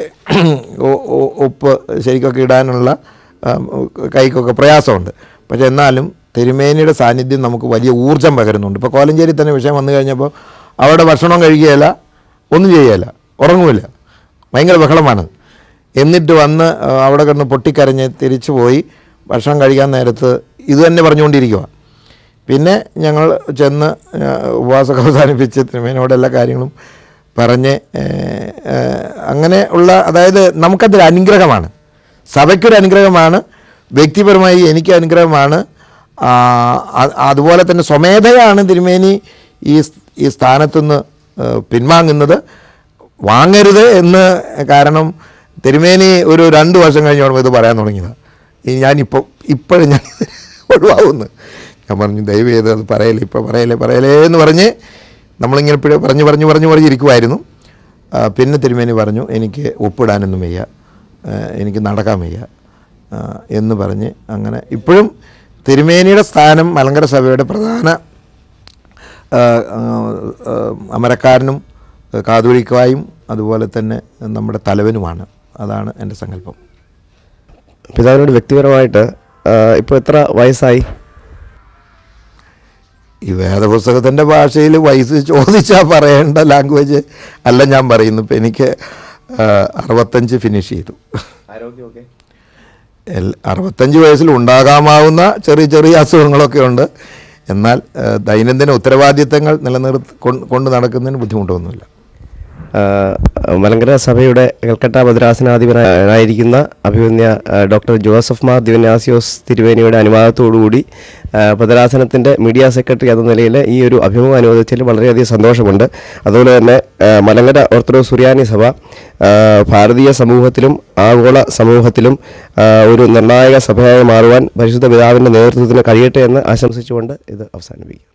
ഒ- ഒ- ഒപ്പ് ശരിക്കൊക്കെ ഇടാനുള്ള ആ, കൈക്കൊക്കെ പ്രയാസമുണ്ട് പക്ഷെ എന്നാലും തിരുമേനിയുടെ സാന്നിധ്യം നമുക്ക് വലിയ ഊർജം പകരുന്നുണ്ട് ഇപ്പോൾ കോലഞ്ചേരി തന്നെ വിഷയം വന്നു കഴിഞ്ഞപ്പോൾ അവിടെ ഭക്ഷണം കഴിക്കുകയില്ല ഒന്നും ചെയ്യുകയില്ല ഉറങ്ങുമില്ല ഭയങ്കര ബഹളമാണ് എന്നിട്ട് വന്ന് ആ, അവിടെ കിടന്ന് പൊട്ടിക്കരഞ്ഞ് തിരിച്ചു പോയി ഭക്ഷണം കഴിക്കാൻ നേരത്ത് ഇത് തന്നെ പറഞ്ഞുകൊണ്ടിരിക്കുക പിന്നെ ഞങ്ങൾ ചെന്ന് ആ, ഉപവാസമൊക്കെ അവസാനിപ്പിച്ച് തിരുമേനോട് എല്ലാ കാര്യങ്ങളും പറഞ്ഞ് ഏ, ഏ, അങ്ങനെ ഉള്ള അതായത് നമുക്കതൊരു അനുഗ്രഹമാണ് സഭയ്ക്കൊരു അനുഗ്രഹമാണ് വ്യക്തിപരമായി എനിക്ക് അനുഗ്രഹമാണ് ആ, അ- അതുപോലെ തന്നെ സ്വമേധയാണ് തിരുമേനി ഈ സ്- ഈ സ്ഥാനത്തുനിന്ന് ഏ, പിൻവാങ്ങുന്നത് വാങ്ങരുത് എന്ന് കാരണം തിരുമേനി ഒരു രണ്ട് വർഷം കഴിഞ്ഞ് തുടങ്ങുമ്പോൾ ഇത് പറയാൻ തുടങ്ങിയതാണ് ഇനി ഞാനിപ്പോൾ ഇപ്പോഴും ഞാൻ ഒഴിവാകുന്നു ഞാൻ പറഞ്ഞു ദയവ് ചെയ്ത് അത് പറയല്ലേ ഇപ്പോൾ പറയല്ലേ പറയലേ എന്ന് പറഞ്ഞ് നമ്മളിങ്ങനെ ഇപ്പോഴും പറഞ്ഞു പറഞ്ഞു പറഞ്ഞു പറഞ്ഞിരിക്കുമായിരുന്നു ആ, പിന്നെ തിരുമേനി പറഞ്ഞു എനിക്ക് ഒപ്പിടാനൊന്നും വയ്യ ആ, എനിക്ക് നടക്കാൻ വയ്യ ആ, എന്ന് പറഞ്ഞ് അങ്ങനെ ഇപ്പോഴും തിരുമേനിയുടെ സ്ഥാനം മലങ്കര സഭയുടെ പ്രധാന ആ, ആ, ആ, അമരക്കാരനും കാതോലിക്കായും അതുപോലെ തന്നെ നമ്മുടെ തലവനുമാണ് അതാണ് എൻ്റെ സങ്കല്പം
പിതാവിനോട് വ്യക്തിപരമായിട്ട് ഇപ്പോൾ എത്ര വയസ്സായി
ഈ വേദപുസ്തകത്തിൻ്റെ ഭാഷയിൽ വയസ്സ് ചോദിച്ചാൽ പറയേണ്ട ലാംഗ്വേജ് അല്ല ഞാൻ പറയുന്നു ഇപ്പം എനിക്ക് ആ, അറുപത്തഞ്ച് ഫിനിഷ് ചെയ്തു
ആരോഗ്യമൊക്കെ
എൽ- അറുപത്തഞ്ച് വയസ്സിൽ ഉണ്ടാകാമാവുന്ന ചെറിയ ചെറിയ അസുഖങ്ങളൊക്കെ ഉണ്ട് എന്നാൽ ആ, ദൈനംദിന ഉത്തരവാദിത്തങ്ങൾ നിലനിർത്തി കൊണ്ട് കൊണ്ട് നടക്കുന്നതിന് ബുദ്ധിമുട്ടൊന്നുമില്ല
ആ, മലങ്കര സഭയുടെ കൽക്കട്ട ഭദ്രാസനാധിപനായിരിക്കുന്ന അഭിമന്യ ആ, ഡോക്ടർ ജോസഫ് മാർ ദിവന്യാസിയോസ് തിരുവേനിയുടെ അനുവാദത്തോടുകൂടി ആ, ഭദ്രാസനത്തിൻ്റെ മീഡിയ സെക്രട്ടറി എന്ന നിലയിൽ ഈ ഒരു അഭിമുഖം അനുവദിച്ചതിൽ വളരെയധികം സന്തോഷമുണ്ട് അതുപോലെ തന്നെ ആ, മലങ്കര ഓർത്തഡോക്സ് സുറിയാനി സഭ ആ, ഭാരതീയ സമൂഹത്തിലും ആഗോള സമൂഹത്തിലും ആ, ഒരു നിർണായക സഭയായി മാറുവാൻ പരിശുദ്ധ പിതാവിൻ്റെ നേതൃത്വത്തിന് കഴിയട്ടെ എന്ന് ആശംസിച്ചുകൊണ്ട് ഇത് അവസാനിപ്പിക്കും